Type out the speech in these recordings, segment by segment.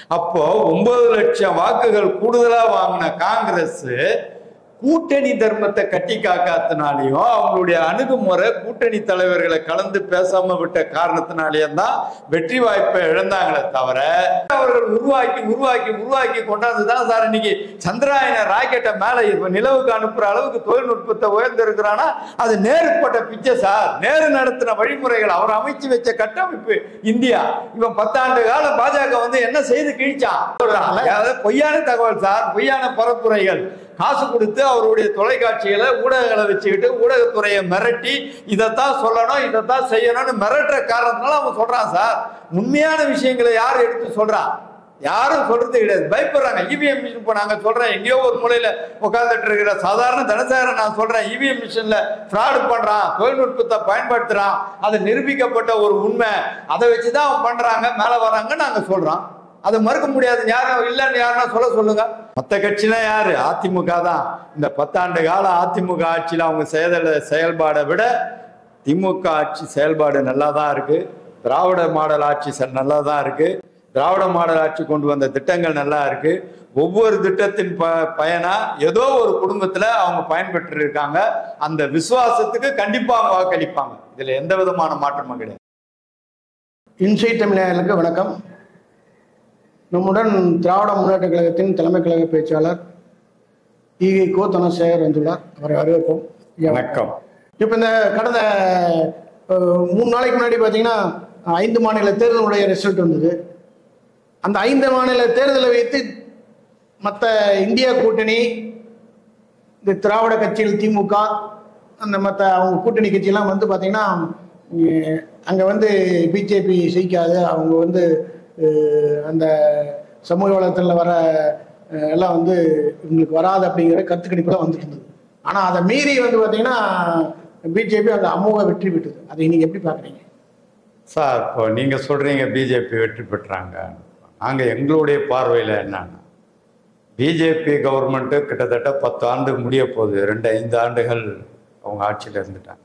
அப்போ ஒன்பது லட்சம் வாக்குகள் கூடுதலா வாங்கின காங்கிரஸ் கூட்டணி தர்மத்தை கட்டி காக்காத்தினாலையும் அவங்களுடைய அணுகுமுறை கூட்டணி தலைவர்களை கலந்து பேசாம விட்ட காரணத்தினாலேயும் தான் வெற்றி வாய்ப்பை இழந்தாங்களே தவிர அவர்கள் உருவாக்கி உருவாக்கி உருவாக்கி கொண்டாந்து தான் சார் இன்னைக்கு சந்திராயன ராக்கெட்டை மேல இப்ப நிலவுக்கு அனுப்புற அளவுக்கு தொழில்நுட்பத்தை உயர்ந்திருக்கிறானா அது நேருப்பட்ட பிச்சை சார் நேரு நடத்தின வழிமுறைகள் அவர் அமைச்சு வச்ச கட்டமைப்பு இந்தியா இவன் பத்தாண்டு காலம் பாஜக வந்து என்ன செய்து கிழிச்சான் அதாவது பொய்யான தகவல் சார் பொய்யான பரப்புரைகள் காசு கொடுத்து அவருடைய தொலைக்காட்சிகளை ஊடகங்களை வச்சுக்கிட்டு ஊடகத்துறையை மிரட்டி இதைத்தான் சொல்லணும் இதைத்தான் செய்யணும்னு மிரட்டுற காரணத்தினால அவன் சொல்றான் சார் உண்மையான விஷயங்களை யார் எடுத்து சொல்றான் யாரும் சொல்றது கிடையாது பயப்படுறாங்க இவிஎம் மிஷின் இப்போ நாங்கள் சொல்றேன் எங்கேயோ ஒரு மூலையில உட்கார்ந்துட்டு இருக்கிற சாதாரண தனசாகரன் நான் சொல்றேன் இவிஎம் மிஷின்ல ஃப்ராடு பண்றான் தொழில்நுட்பத்தை பயன்படுத்துறான் அது நிரூபிக்கப்பட்ட ஒரு உண்மை அதை வச்சுதான் அவன் பண்றாங்க மேல வராங்க நாங்க சொல்றோம் அதை மறுக்க முடியாது யாரும் இல்லைன்னு யாருன்னா சொல்ல சொல்லுங்க மற்ற கட்சினா யாரு அதிமுக தான் இந்த பத்தாண்டு கால அதிமுக ஆட்சியில் அவங்க செயல செயல்பாடை விட திமுக ஆட்சி செயல்பாடு நல்லா தான் இருக்கு திராவிட மாடல் ஆட்சி செ- நல்லா தான் இருக்கு திராவிட மாடல் ஆட்சி கொண்டு வந்த திட்டங்கள் நல்லா இருக்கு ஒவ்வொரு திட்டத்தின் ப பயனா ஏதோ ஒரு குடும்பத்துல அவங்க பயன்பெற்று இருக்காங்க அந்த விசுவாசத்துக்கு கண்டிப்பா அவங்க வாக்களிப்பாங்க இதுல எந்த விதமான மாற்றமும் கிடையாது இன்சைட் தமிழர்களுக்கு வணக்கம் நம்முடன் திராவிட முன்னேற்ற கழகத்தின் தலைமை கழக பேச்சாளர் ஈகை கோ தனசேகர் வந்துள்ளார் அவரை வரவேற்போம் ஐயா, வணக்கம் இப்போ இந்த கடந்த அஹ், மூணு நாளைக்கு முன்னாடி பார்த்தீங்கன்னா ஐந்து மாநில தேர்தலுடைய ரிசல்ட் வந்தது அந்த ஐந்து மாநில தேர்தலை வைத்து மற்ற இந்தியா கூட்டணி இந்த திராவிட கட்சிகள் திமுக அந்த மற்ற அவங்க கூட்டணி கட்சியெல்லாம் வந்து பார்த்தீங்கன்னா அங்கே வந்து பிஜேபி ஜெயிக்காது அவங்க வந்து அஹ், அந்த சமூக வளத்தில் வர அஹ், எல்லாம் வந்து இவங்களுக்கு வராது அப்படிங்கிற கருத்து கணிப்பு தான் வந்துட்டு இருந்தது ஆனால் அதை மீறி வந்து பார்த்தீங்கன்னா பிஜேபி அந்த அமோக வெற்றி பெற்றது அதை நீங்கள் எப்படி பார்க்குறீங்க சார் இப்போ நீங்க சொல்றீங்க பிஜேபி வெற்றி பெற்றாங்க நாங்க எங்களுடைய பார்வையில என்னன்னா பிஜேபி கவர்மெண்ட்டு கிட்டத்தட்ட பத்து ஆண்டு முடிய போகுது ரெண்டு ஐந்து ஆண்டுகள் அவங்க ஆட்சியில் இருந்துட்டாங்க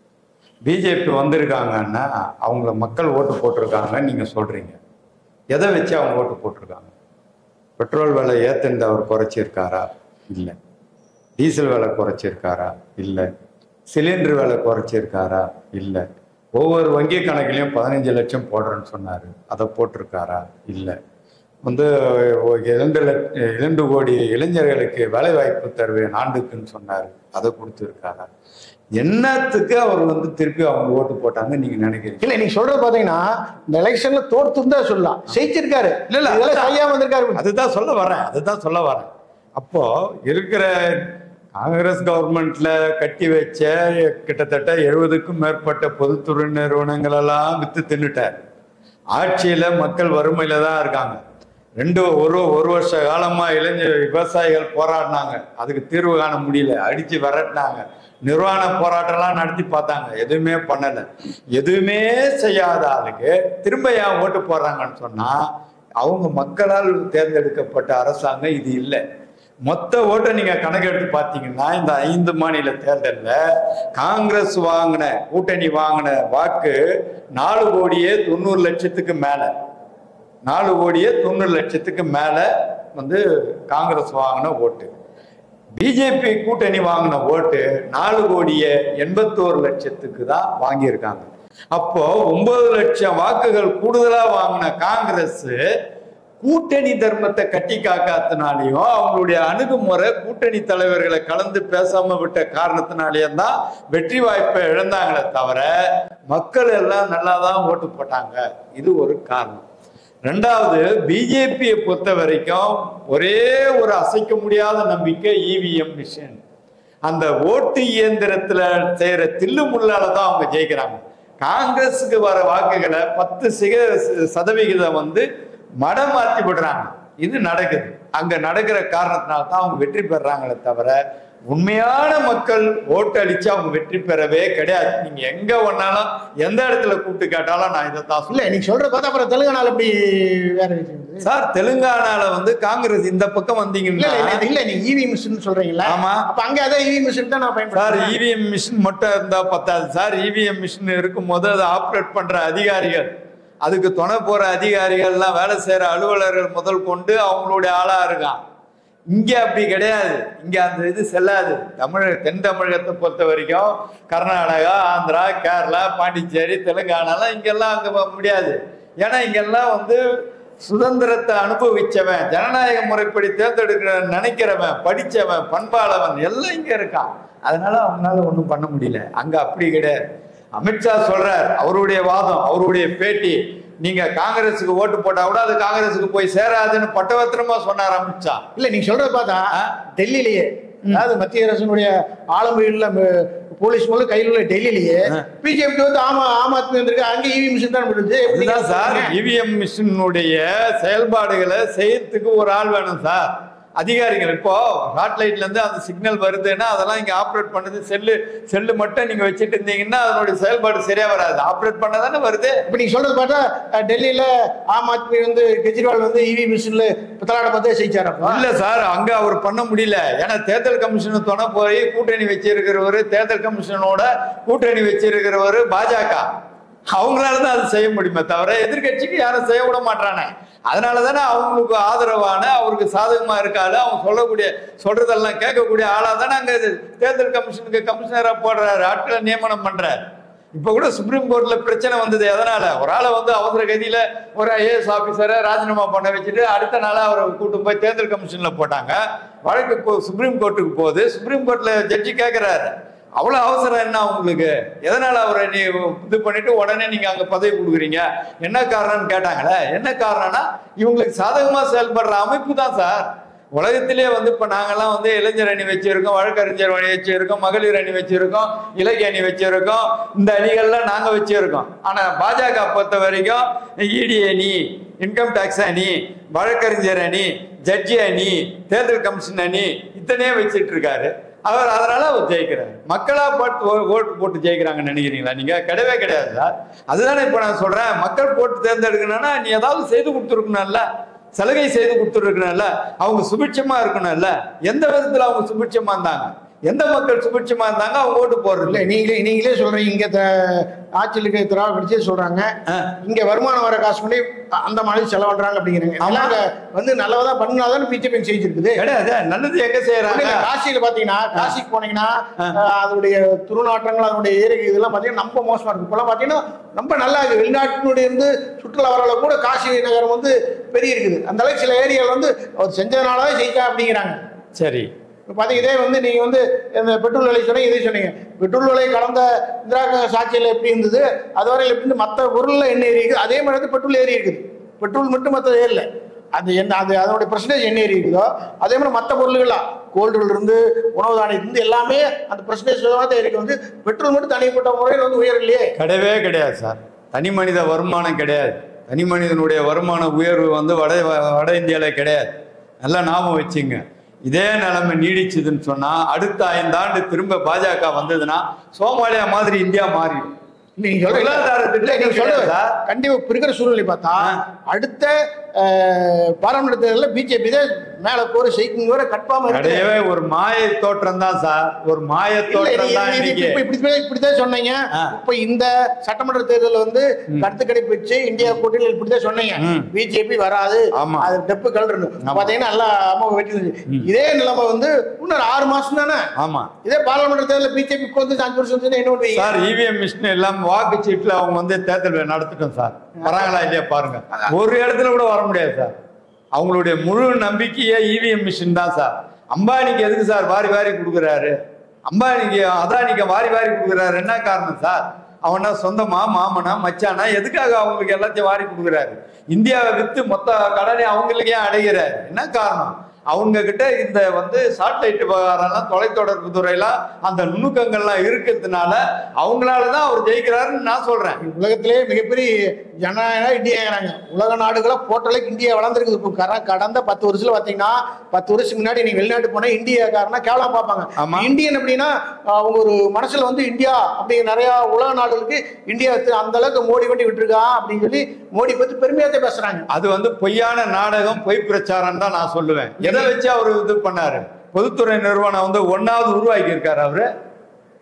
பிஜேபி வந்திருக்காங்கன்னா அவங்கள மக்கள் ஓட்டு போட்டிருக்காங்க நீங்க சொல்றீங்க எதை வச்சு அவங்க ஓட்டு போட்டிருக்காங்க பெட்ரோல் விலை ஏத்துனது அவர் குறைச்சிருக்காரா இல்லை டீசல் விலை குறைச்சிருக்காரா இல்லை சிலிண்டர் விலை குறைச்சிருக்காரா இல்லை ஒவ்வொரு வங்கி கணக்குலையும் பதினஞ்சு லட்சம் போடுறேன்னு சொன்னார் அதை போட்டிருக்காரா இல்லை வந்து ஒ- இரண்டு லட்ச இரண்டு கோடி இளைஞர்களுக்கு வேலை வாய்ப்பு தருவேன் ஆண்டுக்குன்னு சொன்னார் அதை கொடுத்துருக்காரா என்னத்துக்கு அவர் வந்து திருப்பி அவங்க ஓட்டு போட்டாங்கன்னு நீங்க நினைக்கிறீங்க இல்லை நீங்க சொல்றது பார்த்தீங்கன்னா இந்த எலெக்ஷன்ல தோற்று தான் சொல்லலாம் ஜெயிச்சிருக்காரு இல்ல, இல்ல, இதெல்லாம் அதான். செய்யாம வந்திருக்காரு அதுதான் சொல்ல வரேன் அதுதான் சொல்ல வரேன் அப்போ இருக்கிற காங்கிரஸ் கவர்மெண்ட்ல கட்டி வச்ச கிட்டத்தட்ட எழுபதுக்கும் மேற்பட்ட பொதுத்துறை நிறுவனங்கள் எல்லாம் வித்து தின்னுட்டார் ஆட்சியில மக்கள் வறுமையில தான் இருக்காங்க ரெண்டு ஒரு ஒரு வருஷ காலமா இளைஞர் விவசாயிகள் போராடினாங்க அதுக்கு தீர்வு காண முடியல அடிச்சு விரட்டினாங்க நிர்வாண போராட்டம்லாம் நடத்தி பார்த்தாங்க எதுவுமே பண்ணல எதுவுமே செய்யாத ஆளுக்கு திரும்ப ஏன் ஓட்டு போடுறாங்கன்னு சொன்னா அவங்க மக்களால் தேர்ந்தெடுக்கப்பட்ட அரசாங்கம் இது இல்லை மொத்த ஓட்டை நீங்க கணக்கெடுத்து பார்த்தீங்கன்னா இந்த ஐந்து மாநில தேர்தல்ல காங்கிரஸ் வாங்கின கூட்டணி வாங்கின வாக்கு நாலு கோடியே தொண்ணூறு லட்சத்துக்கு மேல நாலு கோடியே தொண்ணூறு லட்சத்துக்கு மேல வந்து காங்கிரஸ் வாங்கின ஓட்டு பிஜேபி கூட்டணி வாங்கின ஓட்டு நாலு கோடியே எண்பத்தோரு லட்சத்துக்கு தான் வாங்கியிருக்காங்க அப்போ ஒன்பது லட்சம் வாக்குகள் கூடுதலா வாங்கின காங்கிரஸ் கூட்டணி தர்மத்தை கட்டி காக்காத்தினாலையும் அவங்களுடைய அணுகுமுறை கூட்டணி தலைவர்களை கலந்து பேசாம விட்ட காரணத்தினாலேயும் தான் வெற்றி வாய்ப்பை இழந்தாங்களே தவிர மக்கள் எல்லாம் நல்லா தான் ஓட்டு போட்டாங்க இது ஒரு காரணம் ரெண்டாவது பிஜேபியை பொறுத்த வரைக்கும் ஒரே ஒரு அசைக்க முடியாத நம்பிக்கை இவிஎம் மிஷின் அந்த ஓட்டு இயந்திரத்துல செய்யற தில்லு முள்ளால தான் அவங்க ஜெயிக்கிறாங்க காங்கிரஸுக்கு வர வாக்குகளை பத்து சிக சதவிகிதம் வந்து மடம் மாத்தி விடுறாங்க இது நடக்குது அங்க நடக்கிற காரணத்தினால தான் அவங்க வெற்றி பெறாங்களே தவிர உண்மையான மக்கள் ஓட்டு அடிச்சு அவங்க வெற்றி பெறவே கிடையாது நீங்க எங்க ஒன்னாலும் எந்த இடத்துல கூப்பிட்டு கேட்டாலும் நான் இதை தான் இல்ல நீங்க சொல்றது பார்த்தா அப்புறம் தெலுங்கானால எப்படி வேற விஷயம் வருது? சார் தெலுங்கானால வந்து காங்கிரஸ் இந்த பக்கம் இல்ல வந்தீங்கன்னா இல்ல, இல்ல இல்ல நீங்க இவி மிஷின் சொல்றீங்களா ஆமா. அப்ப அங்க அதான் இவி மிஷின் தான் நான் சார் பயன்படுத்துறேன் இவிஎம் மிஷின் மட்டும் இருந்தா பத்தாது சார் இவிஎம் மிஷின் இருக்கும்போது அதை ஆப்ரேட் பண்ற அதிகாரிகள் அதுக்கு துணை போற அதிகாரிகள்லாம் வேலை செய்யற அலுவலர்கள் முதல் கொண்டு அவங்களுடைய ஆளா இருக்கான் இங்க அப்படி கிடையாது இங்க அந்த இது செல்லாது தமிழக தென் தமிழகத்தை பொறுத்த வரைக்கும் கர்நாடகா ஆந்திரா கேரளா பாண்டிச்சேரி தெலுங்கானாலாம் இங்கெல்லாம் அங்க போக முடியாது ஏன்னா இங்கெல்லாம் வந்து சுதந்திரத்தை அனுபவிச்சவன் ஜனநாயக முறைப்படி தேர்ந்தெடுக்கிற நினைக்கிறவன் படிச்சவன் பண்பாளவன் எல்லாம் இங்க இருக்கான் அதனால அவங்களால ஒன்றும் பண்ண முடியல அங்க அப்படி கிடையாது அமித்ஷா சொல்றார் அவருடைய வாதம் அவருடைய பேட்டி நீங்க காங்கிரஸுக்கு ஓட்டு போட்டா கூட அது காங்கிரஸுக்கு போய் சேராதுன்னு பட்டவத்திரமா சொன்னார் அமித்ஷா இல்ல நீங்க சொல்றத பார்த்தா ஆ. டெல்லியிலேயே அதாவது மத்திய அரசினுடைய ஆளுமையுள்ள ம- போலீஸ் மூலம் கையில் உள்ள டெல்லியிலேயே ஆ. பிஜேபி வந்து ஆமா ஆம் ஆத்மி வந்திருக்கு அங்க இவி மிஷின் தான் விடுது எப்படி இதுதான் நீங்க சார் சொல்றீங்க? இவிஎம் மிஷினுடைய செயல்பாடுகளை செய்யறதுக்கு ஒரு ஆள் வேணும் சார் அதிகாரிகள் இப்போ சாட்டலைட்ல இருந்து அந்த சிக்னல் வருதுன்னா அதெல்லாம் இங்க ஆப்ரேட் பண்ணுது செல்லு செல்லு மட்டும் நீங்க வச்சுட்டு இருந்தீங்கன்னா அதனுடைய செயல்பாடு சரியா வராது ஆப்ரேட் பண்ண தானே வருது இப்ப நீங்க சொல்றது பார்த்தா அஹ், டெல்லியில ஆம் ஆத்மி வந்து கெஜ்ரிவால் வந்து இவி மிஷின்ல பித்தலாட பார்த்தே செய்ச்சாரப்பா இல்ல சார் அங்க அவர் பண்ண முடியல ஏன்னா தேர்தல் கமிஷன் துணை போய் கூட்டணி வச்சிருக்கிறவர் தேர்தல் கமிஷனோட கூட்டணி வச்சிருக்கிறவர் பாஜக அவங்களால தான் அது செய்ய முடியுமே தவிர எதிர்க்கட்சிக்கு யாரும் செய்ய விட மாட்டானே அதனால தானே அவங்களுக்கு ஆதரவான அவருக்கு சாதகமா இருக்காது அவங்க சொல்லக்கூடிய சொல்றதெல்லாம் கேட்கக்கூடிய ஆளா தானே அங்க இது தேர்தல் கமிஷனுக்கு கமிஷனரா போடுறாரு ஆட்களை நியமனம் பண்றாரு இப்ப கூட சுப்ரீம் கோர்ட்ல பிரச்சனை வந்தது எதனால ஒரு ஆளை வந்து அவசர கதியில ஒரு ஐஏஎஸ் ஆபீசரை ராஜினாமா பண்ண வச்சுட்டு அடுத்த நாளா அவரை கூட்டு போய் தேர்தல் கமிஷன்ல போட்டாங்க வழக்கு கோ- சுப்ரீம் கோர்ட்டுக்கு போகுது சுப்ரீம் கோர்ட்ல ஜட்ஜி கேக்குறாரு அவ்வளவு அவசரம் என்ன உங்களுக்கு எதனால அவரை நீ இது பண்ணிட்டு உடனே நீங்க அங்க பதவி கொடுக்குறீங்க என்ன காரணம்னு கேட்டாங்களே என்ன காரணம்னா இவங்களுக்கு சாதகமா செயல்படுற அமைப்பு தான் சார் உலகத்திலே வந்து இப்ப நாங்கெல்லாம் வந்து இளைஞர் அணி வச்சிருக்கோம் வழக்கறிஞர் அணி வச்சிருக்கோம் மகளிர் அணி வச்சிருக்கோம் இலக்கிய அணி வச்சிருக்கோம் இந்த அணிகள்லாம் நாங்க வச்சிருக்கோம் ஆனா பாஜக பொறுத்த வரைக்கும் இடி அணி இன்கம் டாக்ஸ் அணி வழக்கறிஞர் அணி ஜட்ஜி அணி தேர்தல் கமிஷன் அணி இத்தனையே வச்சிட்டு இருக்காரு அவர் அதனால அவர் ஜெயிக்கிறார் மக்களா போட்டு ஓ- ஓட்டு போட்டு ஜெயிக்கிறாங்கன்னு நினைக்கிறீங்களா நீங்க கிடையவே கிடையாது சார் அதுதானே இப்ப நான் சொல்றேன் மக்கள் போட்டு தேர்ந்தெடுக்கணும்னா நீ ஏதாவது செய்து கொடுத்துருக்கணும்ல சலுகை செய்து கொடுத்துருக்கணும்ல அவங்க சுபிட்சமா இருக்கணும்ல எந்த விதத்துல அவங்க சுபிட்சமா இருந்தாங்க எந்த மக்கள் சுபிட்சமா இருந்தாங்க அவங்க ஓட்டு போடுறது இல்ல நீங்களே நீங்களே சொல்றீங்க இங்க த- ஆட்சியில் இருக்க திராவிட கட்சியே சொல்றாங்க ஆ. இங்க வருமானம் வர காசு பண்ணி அந்த மாதிரி செலவண்றாங்க அப்படிங்கிறாங்க இதெல்லாம் அங்க வந்து நல்லதா பண்ணாதான் பிஜேபி செஞ்சிருக்குது கிடையாது நல்லது எங்க ஒண்ணும் செய்யறாங்க இல்ல, காசியில பாத்தீங்கன்னா காசிக்கு போனீங்கன்னா அஹ், அதனுடைய துருநாற்றங்கள் அதனுடைய ஏரிகை இதெல்லாம் பாத்தீங்கன்னா ரொம்ப மோசமா இருக்கு இப்பெல்லாம் பாத்தீங்கன்னா ரொம்ப நல்லா இருக்கு வெளிநாட்டினுடைய இருந்து சுற்றுலா வரல கூட காசி நகரம் வந்து பெரிய இருக்குது அந்த அளவுக்கு சில ஏரியாவில் வந்து அவர் செஞ்சதுனால ஜெயிச்சா அப்படிங்கிறாங்க சரி இப்போ பார்த்தீங்க இதே வந்து நீங்கள் வந்து இந்த பெட்ரோல் விலை சொன்னீங்க இதே சொன்னீங்க பெட்ரோல் விலை கடந்த இந்திரா காங்கிரஸ் ஆட்சியில் எப்படி இருந்தது அதுவரையில் எப்படி இருந்து மற்ற பொருளில் என்ன ஏறி இருக்குது அதே மாதிரி வந்து பெட்ரோல் ஏறி இருக்குது பெட்ரோல் மட்டும் மற்ற ஏறல அது என்ன அது அதனுடைய பர்சன்டேஜ் என்ன ஏறி இருக்குதோ அதே மாதிரி மற்ற பொருள்கள்லாம் கோல்டுல இருந்து உணவு தானியத்திலிருந்து எல்லாமே அந்த பர்சன்டேஜ் தான் இருக்கு வந்து பெட்ரோல் மட்டும் தனிப்பட்ட முறையில் வந்து உயரலையே கிடையவே கிடையாது சார் தனி மனித வருமானம் கிடையாது தனி மனிதனுடைய வருமான உயர்வு வந்து வட வட இந்தியாவில் கிடையாது நல்லா ஞாபகம் வச்சுங்க இதே நிலைமை நீடிச்சதுன்னு சொன்னா அடுத்த ஐந்தாண்டு திரும்ப பாஜக வந்ததுன்னா சோமாலியா மாதிரி இந்தியா மாறிடும் நீங்க சொல்றீங்க பொருளாதாரத்துக்கு இல்ல, நீங்க சொல்றது கிடையாதா? கண்டிப்பா இப்ப இருக்கிற சூழ்நிலை பார்த்தா ஆ. அடுத்த அஹ், பாராளுமன்ற தேர்தலில் பிஜேபி தான் மேல போற செய்திங்க வர கட்பாம இருக்கு கிடையவே ஒரு மாய தோற்றம் தான் சார் ஒரு மாய இல்ல, தோற்றம் இது- தான் இது- இன்னைக்கு இப்ப இப்படி இப்படிதான் சொன்னீங்க ஆ. இப்ப இந்த சட்டமன்ற தேர்தல் வந்து கருத்து கணிப்பு வச்சு இந்தியா கூட்டணியில் இப்படிதான் சொன்னீங்க ம். பிஜேபி வராது ஆமா. அது டெப்பு கலர்னு ஆமா. பாத்தீங்கன்னா நல்லா அம்மா வெட்டி இருந்துச்சு. இதே நிலைமை வந்து இன்னொரு ஆறு மாசம் தானே ஆமா இதே பாராளுமன்ற தேர்தலில் பிஜேபி வந்து அஞ்சு வருஷம் இருந்துச்சுன்னா என்ன பண்ணுவீங்க சார் இவிஎம் மிஷின் எல்லாம் வாக்குச்சீட்டுல அவங்க வந்து தேர்தல் நடத்திட்டோம் சார் வராங்களா இல்லையா பாருங்க ஒரு இடத்துல கூட வர முடியாது சார் அவங்களுடைய முழு நம்பிக்கையே இவிஎம் மிஷின் தான் சார் அம்பானிக்கு எதுக்கு சார் வாரி வாரி கொடுக்குறாரு அம்பானிக்கு அதானிக்கு வாரி வாரி கொடுக்குறாரு என்ன காரணம் சார் அவனா சொந்தமா மாமனா மச்சானா எதுக்காக அவங்களுக்கு எல்லாத்தையும் வாரி கொடுக்குறாரு இந்தியாவை வித்து மொத்த கடனை அவங்களுக்கே அடைகிறாரு என்ன காரணம் அவங்க கிட்ட இந்த வந்து சேட்டலைட் விவகாரம்லாம் தொலைத்தொடர்பு துறையெல்லாம் அந்த நுணுக்கங்கள்லாம் இருக்கிறதுனால அவங்களால தான் அவர் ஜெயிக்கிறாருன்னு நான் சொல்றேன் உலகத்திலே மிகப்பெரிய ஜனநாயகம் இந்தியாங்கிறாங்க உலக நாடுகளை போட்டளவுக்கு இந்தியா வளர்ந்துருக்குது இப்போ கர- கடந்த பத்து வருஷத்துல பாத்தீங்கன்னா பத்து வருஷத்துக்கு முன்னாடி நீங்க வெளிநாட்டு போனா இந்தியாக்காரனா கேவலம் பார்ப்பாங்க ஆமா. இந்தியன் அப்படின்னா அவங்க ஒரு மனசுல வந்து இந்தியா அப்படிங்கிற நிறைய உலக நாடுகளுக்கு இந்தியா தி- அந்த அளவுக்கு மோடி கொண்டு விட்டுருக்கா அப்படின்னு சொல்லி மோடி பத்தி பெருமையாத்தே பேசுறாங்க அது வந்து பொய்யான நாடகம் பொய் பிரச்சாரம் தான் நான் சொல்லுவேன் எதை வச்சு அவர் இது பண்ணாரு பொதுத்துறை நிறுவனம் வந்து ஒன்னாவது உருவாக்கி இருக்காரு அவரு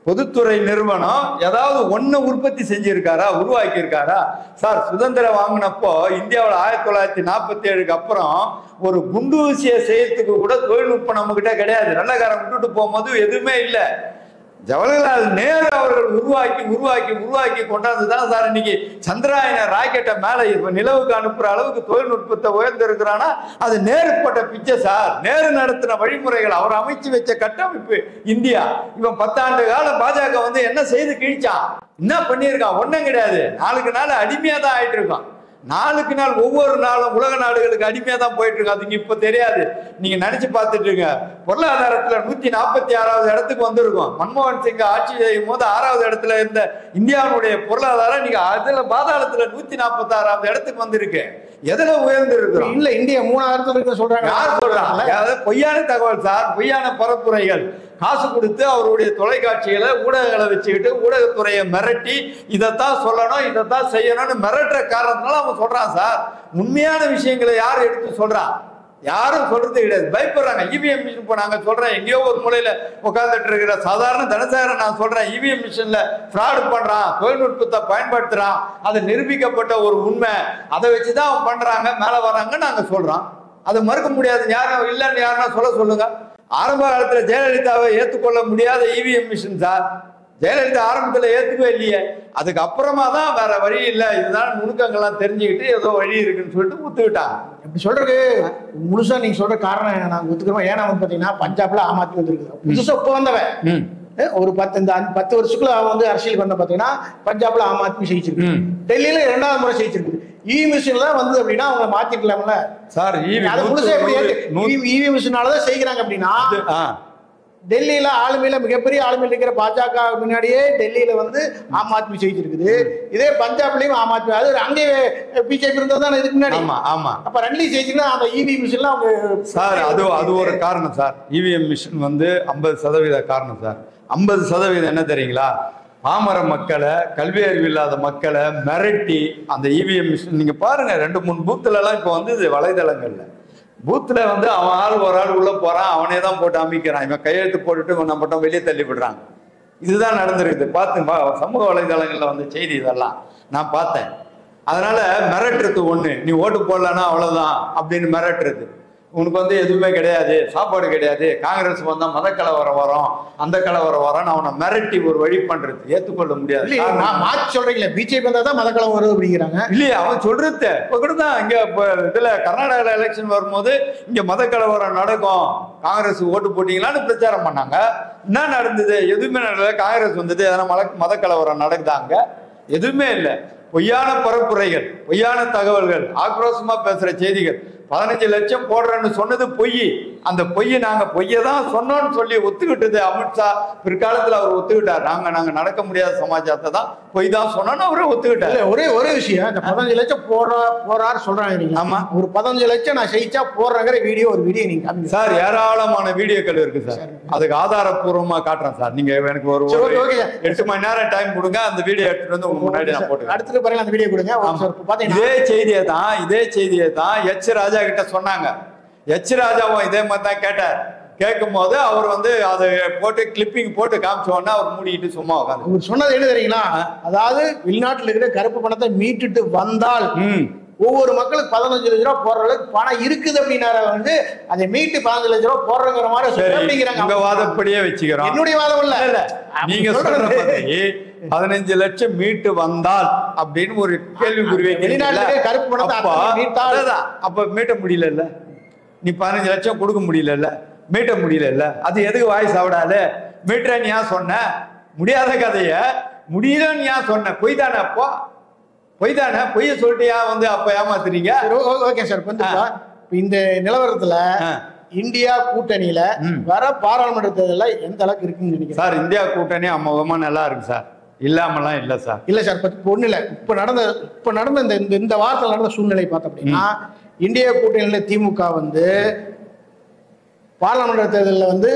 பொதுத்துறை நிறுவனம் ஏதாவது ஒண்ணு உற்பத்தி செஞ்சிருக்காரா உருவாக்கி இருக்காரா சார் சுதந்திரம் வாங்கினப்போ இந்தியாவில் ஆயிரத்தி தொள்ளாயிரத்தி நாற்பத்தி ஏழுக்கு அப்புறம் ஒரு குண்டு ஊசியை செய்யறதுக்கு கூட தொழில்நுட்பம் நம்ம கிட்ட கிடையாது வெள்ளக்காரன் விட்டுட்டு போகும்போது எதுவுமே இல்லை ஜவஹர்லால் நேரு அவர்கள் உருவாக்கி உருவாக்கி உருவாக்கி கொண்டாந்து தான் சார் இன்னைக்கு சந்திராயன ராக்கெட்டை மேலே இப்ப நிலவுக்கு அனுப்புற அளவுக்கு தொழில்நுட்பத்தை உயர்ந்திருக்கிறானா அது நேரு போட்ட பிச்சை சார் நேரு நடத்தின வழிமுறைகள் அவர் அமைச்சு வச்ச கட்டமைப்பு இந்தியா இவன் பத்தாண்டு காலம் பாஜக வந்து என்ன செய்து கிழிச்சான் என்ன பண்ணியிருக்கான் ஒன்றும் கிடையாது நாளுக்கு நாள் அடிமையாக தான் ஆயிட்டு இருக்கான் நாளுக்கு நாள் ஒவ்வொரு நாளும் உலக நாடுகளுக்கு அடிமையாக தான் போயிட்டு இருக்கு அதுக்கு இப்போ தெரியாது நீங்க நினைச்சு பார்த்துட்டு இருங்க பொருளாதாரத்துல நூத்தி நாற்பத்தி ஆறாவது இடத்துக்கு வந்திருக்கும் மன்மோகன் சிங் ஆட்சி செய்யும் போது ஆறாவது இடத்துல இருந்த இந்தியாவுடைய பொருளாதாரம் நீங்க அதுல பாதாளத்துல நூத்தி நாற்பத்தி ஆறாவது இடத்துக்கு வந்திருக்கு எதுல உயர்ந்து இருக்கிறோம் இல்ல இந்தியா மூணாயிரத்துல இருக்கு சொல்றாங்க யார் சொல்றாங்க அதாவது பொய்யான தகவல் சார் பொய்யான பரப்புரைகள் காசு கொடுத்து அவருடைய தொலைக்காட்சிகளை ஊடகங்களை வச்சுக்கிட்டு ஊடகத்துறையை மிரட்டி இதைத்தான் சொல்லணும் இதைத்தான் செய்யணும்னு மிரட்டுற காரணத்தினால அவன் சொல்றான் சார் உண்மையான விஷயங்களை யார் எடுத்து சொல்றான் யாரும் சொல்றது கிடையாது பயப்படுறாங்க இவிஎம் மிஷின் இப்போ நாங்கள் சொல்றேன் எங்கேயோ ஒரு மூலையில உட்கார்ந்துட்டு இருக்கிற சாதாரண தனசாகரன் நான் சொல்றேன் இவிஎம் மிஷின்ல ஃப்ராடு பண்றான் தொழில்நுட்பத்தை பயன்படுத்துறான் அது நிரூபிக்கப்பட்ட ஒரு உண்மை அதை வச்சுதான் அவன் பண்றாங்க மேல வராங்க நாங்க சொல்றோம் அதை மறுக்க முடியாது யாரும் இல்லைன்னு யாருன்னா சொல்ல சொல்லுங்க ஆரம்ப காலத்துல ஜெயலலிதாவை ஏற்றுக்கொள்ள முடியாத இவிஎம் மிஷின் சார் ஜெயலலிதா ஆரம்பத்துல ஏத்துக்கவே இல்லையே அதுக்கு அப்புறமா தான் வேற வழி இல்லை இதுதான் நுணுக்கங்கள்லாம் தெரிஞ்சுக்கிட்டு ஏதோ வழி இருக்குன்னு சொல்லிட்டு ஒத்துக்கிட்டாங்க இப்படி சொல்றது முழுசா நீங்க சொல்ற காரணம் நாங்க ஒத்துக்கிறோம் ஏன்னா வந்து பாத்தீங்கன்னா பஞ்சாப்ல ஆம் ஆத்மி வந்திருக்கு புதுசா இப்ப வந்தவன் ம் அஹ் ஒரு பத்து இந்த அஞ்சு- பத்து வருஷத்துக்குள்ள அவன் வந்து அரசியலுக்கு வந்த பாத்தீங்கன்னா பஞ்சாப்ல ஆம் ஆத்மி ஜெயிச்சிருக்கு ம். டெல்லியில இரண்டாவது முறை ஜெயிச்சிருக்கு இ மிஷின் தான் வந்து அப்படின்னா அவங்க மாத்திக்கலாம்ல சார் ஈவி அது முழுசா எப்படி இவி மிஷினாலதான் செய்கிறாங்க அப்படின்னா டெல்லியில ஆளுமையில மிகப்பெரிய ஆளுமையில் இருக்கிற பாஜக முன்னாடியே டெல்லியில வந்து ஆம் ஆத்மி ஜெயிச்சிருக்குது இதே பஞ்சாப்லயும் ஆம் ஆத்மி அது அங்கே பிஜேபி இருந்தது தானே இதுக்கு முன்னாடி ஆமா ஆமா அப்ப ரெண்டுலையும் ஜெயிச்சுன்னா அந்த இவி மிஷின்ல அவங்க சார் அது அது ஒரு காரணம் சார் இவிஎம் மிஷின் வந்து ஐம்பது சதவீத காரணம் சார் ஐம்பது சதவீதம் என்ன தெரியுங்களா பாமர மக்களை கல்வி அறிவு இல்லாத மக்களை மிரட்டி அந்த இவிஎம் மிஷின் நீங்க பாருங்க ரெண்டு மூணு பூத்துல எல்லாம் இப்போ வந்து இது வலைதளங்கள்ல பூத்துல வந்து அவன் ஆள் ஒரு ஆள் உள்ள போறான் அவனே தான் போட்டு அமைக்கிறான் இவன் கையெழுத்து போட்டுட்டு இவன் நம்ம மட்டும் வெளியே தள்ளி விடுறாங்க இதுதான் நடந்திருக்குது பார்த்து பா- சமூக வலைதளங்கள்ல வந்து செய்தி இதெல்லாம் நான் பார்த்தேன் அதனால மிரட்டுறது ஒண்ணு நீ ஓட்டு போடலன்னா அவ்வளவுதான் அப்படின்னு மிரட்டுறது உனக்கு வந்து எதுவுமே கிடையாது சாப்பாடு கிடையாது காங்கிரஸ் வந்தா மத கலவரம் வரும் அந்த கலவரம் வரும் அவனை மிரட்டி ஒரு வழி பண்றது ஏத்துக்கொள்ள முடியாது இல்லையே, காரணம் மா- மாத்தி சொல்றீங்களே பிஜேபி வந்தா தான் மதக்கலம் வரும் அப்படிங்கிறாங்க இல்லையே அவன் சொல்றது இப்ப கூட தான் இங்க இப்ப இதுல கர்நாடகால எலெக்ஷன் வரும்போது இங்க மத கலவரம் நடக்கும் காங்கிரஸ் ஓட்டு போட்டீங்களான்னு பிரச்சாரம் பண்ணாங்க என்ன நடந்தது எதுவுமே நடக்கல காங்கிரஸ் வந்தது எதனா மத மத கலவரம் நடக்குதாங்க எதுவுமே இல்லை பொய்யான பரப்புரைகள் பொய்யான தகவல்கள் ஆக்ரோஷமா பேசுற செய்திகள் பதினஞ்சு லட்சம் போடுறேன்னு சொன்னது பொய் அந்த பொய்யை நாங்க பொய்யை தான் சொன்னோம்னு சொல்லி ஒத்துக்கிட்டது அமித்ஷா பிற்காலத்துல அவர் ஒத்துக்கிட்டார் நாங்க நாங்க நடக்க முடியாத சமாச்சாரத்தை தான் பொய் தான் சொன்னோன்னு அவரே ஒத்துக்கிட்டார் இல்ல ஒரே ஒரே விஷயம் இந்த பதினஞ்சு லட்சம் போடுற போறாரு சொல்றாங்க நீங்க ஆமா. ஒரு பதினஞ்சு லட்சம் நான் ஜெயிச்சா போடுறேங்கிற வீடியோ ஒரு வீடியோ நீங்க காமிங்க சார் ஏராளமான வீடியோக்கள் இருக்கு சார் அதுக்கு ஆதாரப்பூர்வமா காட்டுறேன் சார் நீங்க எனக்கு ஒரு சரி, ஒரு okay, okay. எட்டு மணி நேரம் டைம் கொடுங்க அந்த வீடியோ எடுத்துட்டு வந்து உங்க முன்னாடி நான் போட்டுக்கிறேன் அடுத்தது பாருங்க அந்த வீடியோ கொடுங்க ஒரு சார் பாத்தீங்கன்னா இதே செய்தியை தான் இதே செய்தியை தான் எச் ராஜா கிட்ட சொன்னாங்க எச் ராஜாவும் இதே மாதிரி தான் கேட்டார் கேட்கும் போது அவர் வந்து அதை போட்டு கிளிப்பிங் போட்டு காமிச்ச உடனே அவர் மூடிட்டு சும்மா உட்காந்து அவர் சொன்னது என்ன தெரியுங்களா அதாவது வெளிநாட்டுல இருக்கிற கருப்பு பணத்தை மீட்டுட்டு வந்தால் ம் ஒவ்வொரு மக்களுக்கு பதினஞ்சு லட்ச ரூபா போடுற அளவுக்கு பணம் இருக்குது அப்படின்னார வந்து அதை மீட்டு பதினஞ்சு லட்ச ரூபா போடுறங்கிற மாதிரி சரி சொல்ல அப்படிங்கிறாங்க உங்க வாதப்படியே வச்சுக்கிறோம் என்னுடைய வாதம் இல்ல இல்ல, அப்படி நீங்க சொல்ற சொல்றது. மாதிரி பதினஞ்சு லட்சம் மீட்டு வந்தால் அப்படின்னு ஒரு கேள்விக்குறி வைக்கிறீங்கல்ல? வெளிநாட்டுல இருக்க கருப்பு பணத்தை அப்போ, அத்தனை மீட்டால் அதுதான். அப்ப மீட்ட முடியல நீ பதினஞ்சு லட்சம் கொடுக்க முடியல மீட்ட முடியல அது எதுக்கு வாய் சாப்பிடாது மீட்டுறேன்னு ஏன் சொன்ன முடியாத கதைய முடியலன்னு ஏன் சொன்ன பொய் தானே அப்போ பொய் தானே பொய்ய சொல்லிட்டு ஏன் வந்து அப்ப ஏமாத்துறீங்க சரி, ஓ- ஓகே சார் இப்ப வந்து இப்ப இந்த நிலவரத்துல ஆ. இந்தியா கூட்டணியில ம். வர பாராளுமன்ற தேர்தல்ல எந்த அளவுக்கு இருக்குன்னு நினைக்கிறேன் சார் இந்தியா கூட்டணி அமோகமா நல்லா இருக்கு சார் இல்லாமலாம் இல்ல சார் இல்ல சார் இப்ப இப்ப ஒண்ணு இல்ல இப்ப நடந்த இப்ப நடந்த இந்த இந்த- இந்த வாரத்தில் நடந்த சூழ்நிலை பார்த்தோம் அப்படின்னா இந்தியா கூட்டணியில திமுக வந்து பாராளுமன்ற தேர்தலில் வந்து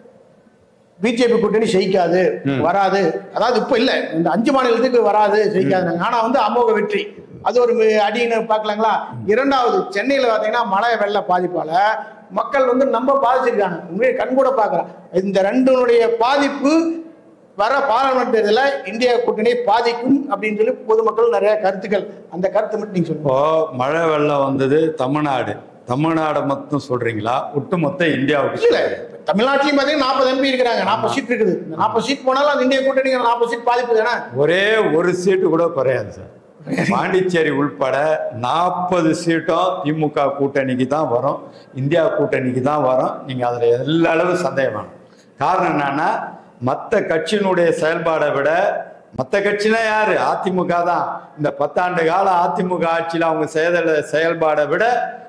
பிஜேபி கூட்டணி ஜெயிக்காது ம். வராது அதாவது இப்ப இல்ல இந்த அஞ்சு மாநிலத்துக்கு வராது ஜெயிக்காது ஆனா வந்து அமோக வெற்றி அது ஒரு மி- அடின்னு பார்க்கலாங்களா இரண்டாவது சென்னையில பாத்தீங்கன்னா மழை வெள்ள பாதிப்பால மக்கள் வந்து நம்ம பாதிச்சிருக்காங்க உண்மையை கண் கூட பார்க்கலாம் இந்த ரெண்டுனுடைய பாதிப்பு வர பாராளுமன்ற தேர்தலில் இந்தியா கூட்டணி பாதிக்கும் அப்படின்னு சொல்லி பொதுமக்கள் நிறைய கருத்துக்கள் அந்த கருத்தை மட்டும் நீங்க சொல்லுங்க இப்போ மழை வெள்ளம் வந்தது தமிழ்நாடு தமிழ்நாடு மட்டும் சொல்றீங்களா ஒட்டுமொத்த இந்தியாவுக்கு இல்ல தமிழ்நாட்டிலையும் பார்த்தீங்கன்னா நாற்பது எம்பி இருக்கிறாங்க நாற்பது சீட் இருக்குது இந்த நாற்பது சீட் போனாலும் அந்த இந்தியா கூட்டணி நாற்பது சீட் பாதிப்பு தானே ஒரே ஒரு சீட்டு கூட குறையாது சார் பாண்டிச்சேரி உள்பட நாற்பது சீட்டும் திமுக கூட்டணிக்கு தான் வரும் இந்தியா கூட்டணிக்கு தான் வரும் நீங்க அதுல எல்லா அளவு சந்தேகம் வேணும் காரணம் என்னன்னா மற்ற கட்சியினுடைய செயல்பாடை விட மற்ற கட்சினா யாரு அதிமுக தான் இந்த பத்தாண்டு கால அதிமுக ஆட்சியில் அவங்க செயல் செயல்பாடை விட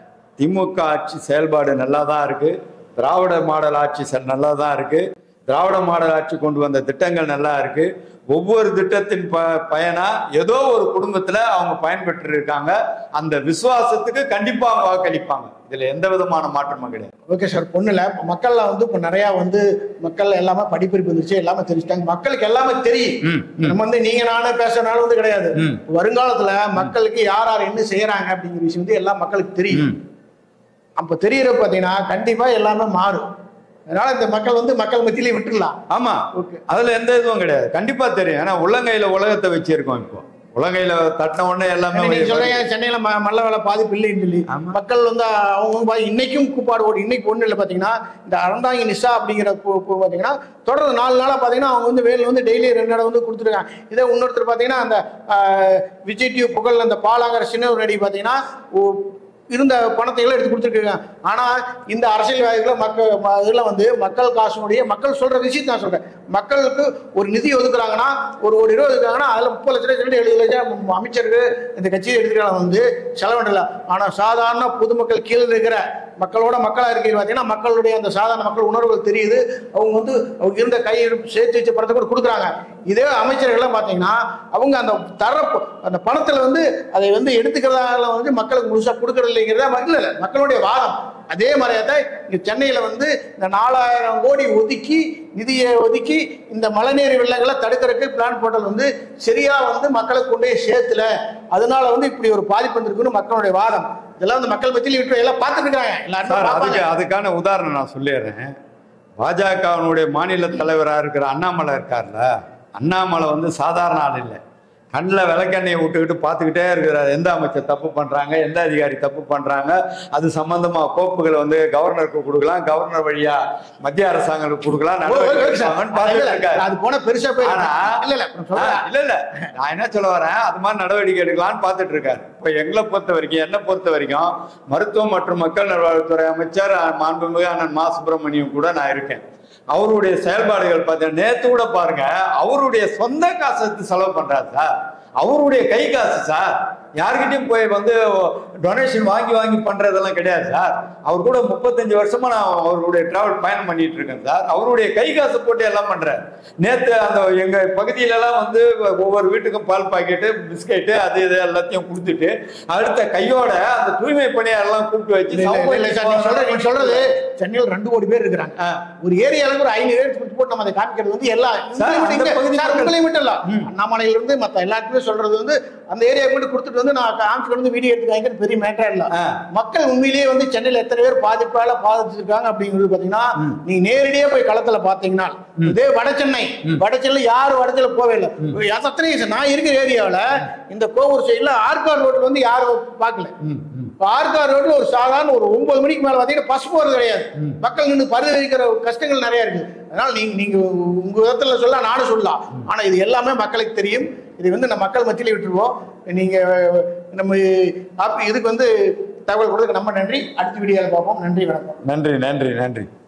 திமுக ஆட்சி செயல்பாடு நல்லா தான் இருக்கு திராவிட மாடல் ஆட்சி செ- நல்லா தான் இருக்கு திராவிட மாடல் ஆட்சி கொண்டு வந்த திட்டங்கள் நல்லா இருக்கு ஒவ்வொரு திட்டத்தின் ப பயனா ஏதோ ஒரு குடும்பத்துல அவங்க பயன்பெற்று இருக்காங்க அந்த விசுவாசத்துக்கு கண்டிப்பா அவங்க வாக்களிப்பாங்க இதுல எந்த விதமான மாற்றமும் கிடையாது ஓகே சார் பொண்ணுல மக்கள்லாம் வந்து இப்போ நிறைய வந்து மக்கள் எல்லாமே படிப்பறிப்பு வந்துருச்சு எல்லாமே தெரிஞ்சுட்டாங்க மக்களுக்கு எல்லாமே தெரியும் ம், ம். நம்ம வந்து நீங்க நானே பேசுறதுனால வந்து கிடையாது ம். வருங்காலத்துல மக்களுக்கு யார் யார் என்ன செய்யறாங்க அப்படிங்கிற விஷயம் வந்து எல்லாம் மக்களுக்கு தெரியும் ம். அப்ப தெரியற பாத்தீங்கன்னா கண்டிப்பா எல்லாமே மாறும் அதனால இந்த மக்கள் வந்து மக்கள் மத்தியிலே விட்டுடலாம் ஆமா ஓகே அதுல எந்த இதுவும் கிடையாது கண்டிப்பா தெரியும் ஏன்னா உள்ளங்கையில உலகத்தை வச்சிருக்கோம் இப்போ உள்ளங்கையில தட்டின உடனே எல்லாமே நீங்க சொல்றீங்க சென்னையில ம- மல்ல வேலை பாதிப்பு இல்லைன்னு சொல்லி ஆமா. மக்கள் வந்து அவங்க பா- இன்னைக்கும் கூப்பாடு ஓடி இன்னைக்கு ஒண்ணு இல்லை பாத்தீங்கன்னா இந்த அறந்தாங்கி நிஷா அப்படிங்கிற பூ- பூ பாத்தீங்கன்னா தொடர்ந்து நாலு நாளா பாத்தீங்கன்னா அவங்க வந்து வேலையில் வந்து டெய்லி ரெண்டு இடம் வந்து கொடுத்துருக்காங்க இதே இன்னொருத்தர் பாத்தீங்கன்னா அந்த ஆஹ், விஜய் டிவி புகழ் அந்த பாலாங்கிற சின்ன ஒரு நடி பாத்தீங்கன்னா ஓ- இருந்த பணத்தை எல்லாம் எடுத்து கொடுத்துருக்காங்க ஆனா இந்த அரசியல்வாதிகளை மக்கள் ம- இதுல வந்து மக்கள் காசுனுடைய மக்கள் சொல்ற விஷயத்தை நான் சொல்றேன் மக்களுக்கு ஒரு நிதி ஒதுக்குறாங்கன்னா ஒரு ஒரு இருபது ஒதுக்குறாங்கன்னா அதுல முப்பது லட்சம் லட்சம் எழுபது லட்சம் அமைச்சருக்கு இந்த கட்சியை எடுத்துக்கலாம் வந்து செலவிடல ஆனா சாதாரண பொதுமக்கள் கீழே இருக்கிற மக்களோட மக்களா இருக்கிறது பார்த்தீங்கன்னா மக்களுடைய அந்த சாதாரண மக்கள் உணர்வுகள் தெரியுது அவங்க வந்து அவங்க இருந்த கை சேர்த்து வச்ச பணத்தை கூட கொடுக்குறாங்க இதே அமைச்சர்கள்லாம் பார்த்தீங்கன்னா அவங்க அந்த தர அந்த பணத்தில் வந்து அதை வந்து எடுத்துக்கிறதால வந்து மக்களுக்கு முழுசாக கொடுக்கறது இல்லைங்கிறதா இல்லை இல்லை மக்களுடைய வாதம் அதே மாதிரியே தான் இங்கே சென்னையில் வந்து இந்த நாலாயிரம் கோடி ஒதுக்கி நிதியை ஒதுக்கி இந்த மழைநீர் வெள்ளங்களை தடுக்கிறதுக்கு பிளான் போட்டது வந்து சரியா வந்து மக்களுக்கு கொண்டே சேர்த்துல அதனால வந்து இப்படி ஒரு பாதிப்பு வந்திருக்குன்னு மக்களுடைய வாதம் இதெல்லாம் வந்து மக்கள் மத்தியில் விட்டு எல்லாம் பார்த்துட்டு இருக்காங்க எல்லாரும் சார் அதுக்கு பார்ப்பாங்க. அதுக்கான உதாரணம் நான் சொல்லிடுறேன் பாஜகவினுடைய மாநில தலைவராக இருக்கிற அண்ணாமலை இருக்கார்ல அண்ணாமலை வந்து சாதாரண ஆள் இல்லை கண்ணில் விளக்கெண்ணெயை விட்டுக்கிட்டு பார்த்துக்கிட்டே இருக்கிறார் எந்த அமைச்சர் தப்பு பண்ணுறாங்க எந்த அதிகாரி தப்பு பண்ணுறாங்க அது சம்பந்தமா கோப்புகளை வந்து கவர்னருக்கு கொடுக்கலாம் கவர்னர் வழியா மத்திய அரசாங்கத்துக்கு கொடுக்கலாம் ஓ, ஓ, நடவடிக்கை ஓகே சார். எடுப்பாங்கன்னு பார்த்துட்டு இருக்காரு அது போன பெருசா போய் ஆனா இல்ல இல்ல நான் சொல்றேன். ஆ, இல்ல இல்ல நான் என்ன சொல்ல வரேன் அது மாதிரி நடவடிக்கை எடுக்கலாம்னு பார்த்துட்டு இருக்காரு இப்ப எங்களை பொறுத்த வரைக்கும் என்னை பொறுத்த வரைக்கும் மருத்துவம் மற்றும் மக்கள் நல்வாழ்வுத்துறை அமைச்சர் அஹ், மாண்புமிகு அண்ணன் மா சுப்பிரமணியம் கூட நான் இருக்கேன் அவருடைய செயல்பாடுகள் பார்த்தீங்கன்னா நேத்து கூட பாருங்க அவருடைய சொந்த காசை எடுத்து செலவு பண்றாரு சார் அவருடைய கை காசு சார் யார்கிட்டயும் போய் வந்து டொனேஷன் வாங்கி வாங்கி பண்றதெல்லாம் கிடையாது சார் அவர் கூட முப்பத்தஞ்சு வருஷமா நான் அவருடைய டிராவல் பயணம் பண்ணிட்டு இருக்கேன் சார் அவருடைய கை காசு போட்டு எல்லாம் பண்றாரு நேத்து அந்த எங்க பகுதியில எல்லாம் வந்து ஒவ்வொரு வீட்டுக்கும் பால் பாக்கெட்டு பிஸ்கெட்டு அது இது எல்லாத்தையும் கொடுத்துட்டு அடுத்த கையோட அந்த தூய்மை பணியாரெல்லாம் கூப்பிட்டு வச்சு இல்ல, இல்ல, இல்ல சார், நீங்க சொல்றது- நீங்க சொல்றது சென்னையில் ரெண்டு கோடி பேர் இருக்கிறாங்க ஆ. ஒரு ஏரியாவுக்கு ஒரு ஐநூறு பேர் கொடுத்து போட்டு நம்ம அதை காமிக்கிறது வந்து எல்லா சார், உங்களையும் அந்த மட்டும் பகுதி இங்க- சார், மக்கள். உங்களையும் மட்டும் இல்ல ம். அண்ணாமலையில இருந்து மத்த எல்லாருக்குமே சொல்றது வந்து அந்த ஏரியாவுக்கு மட்டும் கொடுத்துட்டு வந்து நான் காமிச்சு வந்து வீடியோ எடுத்துக்காங்க பெரிய மேட்டரா இல்ல ஆ. மக்கள் உண்மையிலேயே வந்து சென்னையில எத்தனை பேர் பாதிப்பால பாதிச்சிருக்காங்க அப்படிங்கிறது பாத்தீங்கன்னா நீங்க நேரடியா போய் களத்துல பாத்தீங்கன்னா இதே வட சென்னை வட சென்னை யாரும் வட சென்னை போவே இல்லை அத்தனை நான் இருக்கிற ஏரியாவுல இந்த கோவூர் சைடுல ஆர்கார் ரோட்ல வந்து யாரும் பார்க்கல இப்ப ஆர்கார் ரோட்ல ஒரு சாதாரண ஒரு ஒன்பது மணிக்கு மேல பாத்தீங்கன்னா பஸ் போறது கிடையாது மக்கள் நின்று பரிதவிக்கிற கஷ்டங்கள் நிறைய இருக்கு அதனால நீங்க நீங்க உங்க விதத்துல சொல்ல நானும் சொல்லலாம் ஆனா இது எல்லாமே மக்களுக்கு தெரியும் இது வந்து நம்ம மக்கள் மத்தியில விட்டுருவோம் நீங்க நம்ம ஆப்- இதுக்கு வந்து தகவல் கொடுத்ததுக்கு நம்ம நன்றி அடுத்த வீடியோவில் பார்ப்போம் நன்றி வணக்கம் நன்றி நன்றி நன்றி